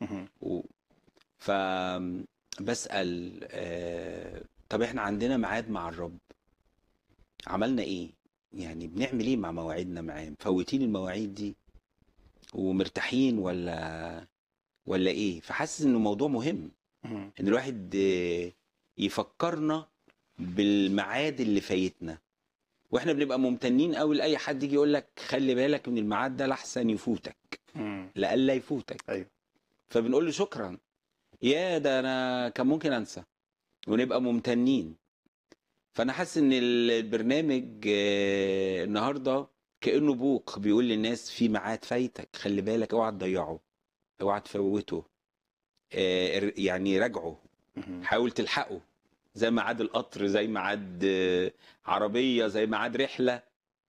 مهم. و... فبسأل آه... طب احنا عندنا ميعاد مع الرب عملنا ايه يعني بنعمل ايه مع مواعيدنا معاه مفوتين المواعيد دي ومرتاحين ولا ولا ايه فحاسس انه موضوع مهم مهم. ان الواحد آه، يفكرنا بالميعاد اللي فايتنا واحنا بنبقى ممتنين قوي لاي حد يجي يقول لك خلي بالك من الميعاد ده لحسن يفوتك مم. لألا يفوتك أيوة. فبنقول له شكرا يا ده انا كان ممكن انسى ونبقى ممتنين فانا حاسس ان البرنامج آه، النهارده كانه بوق بيقول للناس في ميعاد فايتك خلي بالك اوعى تضيعه اوعى تفوته آه، يعني راجعه مهم. حاول تلحقه زي ميعاد القطر زي ميعاد آه، عربيه زي ميعاد رحله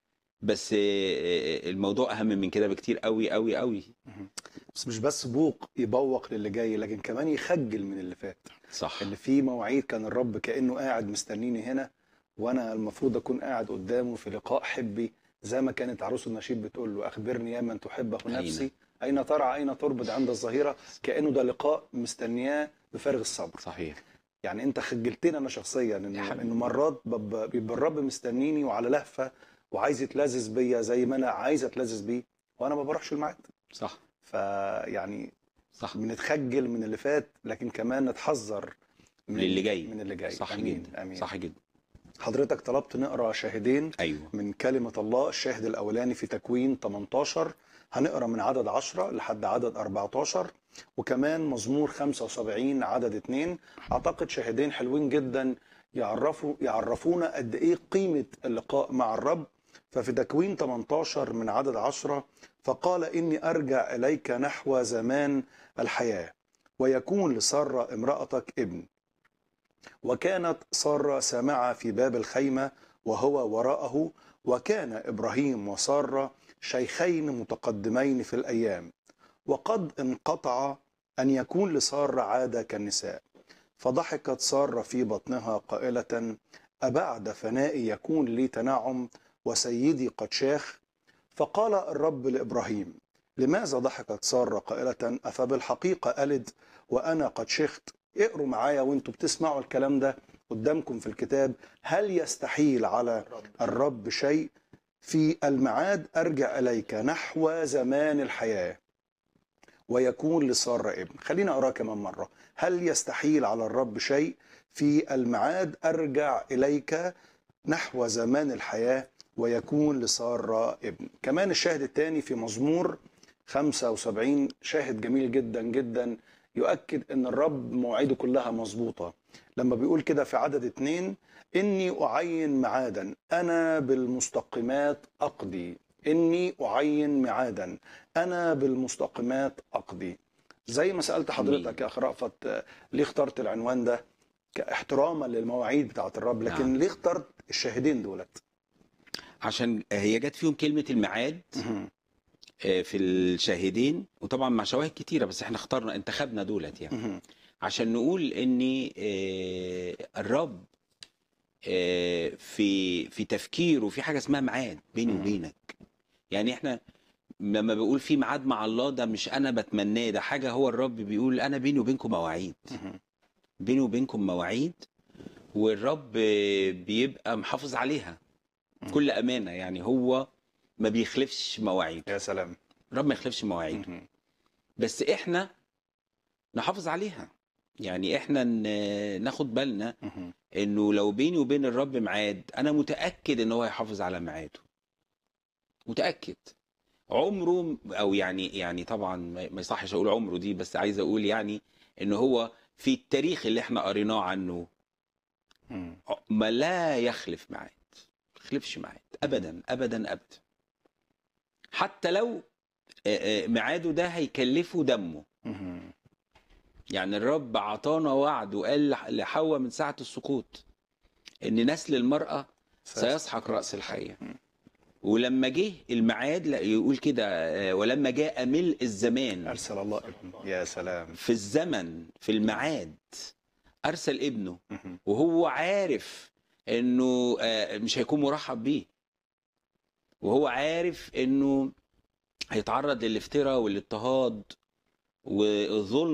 بس آه، آه، الموضوع اهم من كده بكتير قوي قوي قوي مهم. بس مش بس بوق يبوق للي جاي لكن كمان يخجل من اللي فات صح اللي فيه مواعيد كان الرب كأنه قاعد مستنيني هنا وانا المفروض اكون قاعد قدامه في لقاء حبي زي ما كانت عروس النشيد بتقول له اخبرني يا من تحبه أين؟ نفسي اين ترعى اين تربد عند الظهيره كانه ده لقاء مستنياه بفارغ الصبر صحيح يعني انت خجلتني انا شخصيا يا انه حبيبي. انه مرات بب- بيبقى الرب مستنيني وعلى لهفه وعايز يتلذذ بيا زي ما انا عايز اتلذذ بيه وانا ما بروحش الميعاد صح فيعني صح بنتخجل من اللي فات لكن كمان نتحذر من من اللي جاي. من اللي جاي صح امين جدا امين صح جدا حضرتك طلبت نقرا شاهدين ايوه من كلمة الله الشاهد الأولاني في تكوين 18 هنقرا من عدد 10 لحد عدد 14 وكمان مزمور 75 عدد 2 أعتقد شاهدين حلوين جدا يعرفوا يعرفونا قد إيه قيمة اللقاء مع الرب ففي تكوين 18 من عدد 10 فقال إني أرجع إليك نحو زمان الحياة ويكون لسارة امرأتك ابن وكانت سارة سامعة في باب الخيمة وهو وراءه وكان ابراهيم وساره شيخين متقدمين في الايام وقد انقطع ان يكون لساره عاده كالنساء فضحكت ساره في بطنها قائله ابعد فنائي يكون لي تنعم وسيدي قد شاخ فقال الرب لابراهيم لماذا ضحكت ساره قائله افبالحقيقه الد وانا قد شخت اقروا معايا وانتوا بتسمعوا الكلام ده قدامكم في الكتاب هل يستحيل على الرب شيء في الميعاد ارجع اليك نحو زمان الحياه ويكون لساره ابن خلينا اقراه كمان مره هل يستحيل على الرب شيء في الميعاد ارجع اليك نحو زمان الحياه ويكون لساره ابن كمان الشاهد الثاني في مزمور 75 شاهد جميل جدا جدا يؤكد ان الرب مواعيده كلها مظبوطه لما بيقول كده في عدد اتنين إني أعين معادا أنا بالمستقيمات أقضي إني أعين معادا أنا بالمستقيمات أقضي زي ما سألت حضرتك يا أخ رأفت آه، ليه اخترت العنوان ده كاحتراما للمواعيد بتاعت الرب لكن نعم. ليه اخترت الشاهدين دولت عشان هي جت فيهم كلمه الميعاد مهم. آه، في الشاهدين وطبعا مع شواهد كتيره بس احنا اخترنا انتخبنا دولت يعني مهم. عشان نقول ان آه، الرب آه، في في تفكيره في حاجه اسمها ميعاد بيني مم. وبينك يعني احنا لما بقول في ميعاد مع الله ده مش انا بتمناه ده حاجه هو الرب بيقول انا بيني وبينكم مواعيد مهم. بيني وبينكم مواعيد والرب آه، بيبقى محافظ عليها مم. بكل امانه يعني هو ما بيخلفش مواعيد يا سلام الرب ما يخلفش مواعيد مهم. بس احنا نحافظ عليها يعني احنا ن- ناخد بالنا مهم. انه لو بيني وبين الرب ميعاد انا متاكد ان هو هيحافظ على ميعاده متاكد عمره او يعني يعني طبعا ما ما يصحش اقول عمره دي بس عايز اقول يعني ان هو في التاريخ اللي احنا قريناه عنه مم. ما لا يخلف ميعاد ما يخلفش ميعاد ابدا ابدا ابدا حتى لو آه، آه، ميعاده ده هيكلفه دمه مهم. يعني الرب عطانا وعد وقال لح- لحواء من ساعة السقوط إن نسل المرأة سيسحق رأس الحية مم. ولما جه الميعاد لا يقول كده آه، ولما جاء ملء الزمان أرسل الله ابن يا سلام في الزمن في الميعاد أرسل ابنه مهم. وهو عارف إنه آه، مش هيكون مرحب بيه وهو عارف إنه هيتعرض للافتراء والاضطهاد والظلم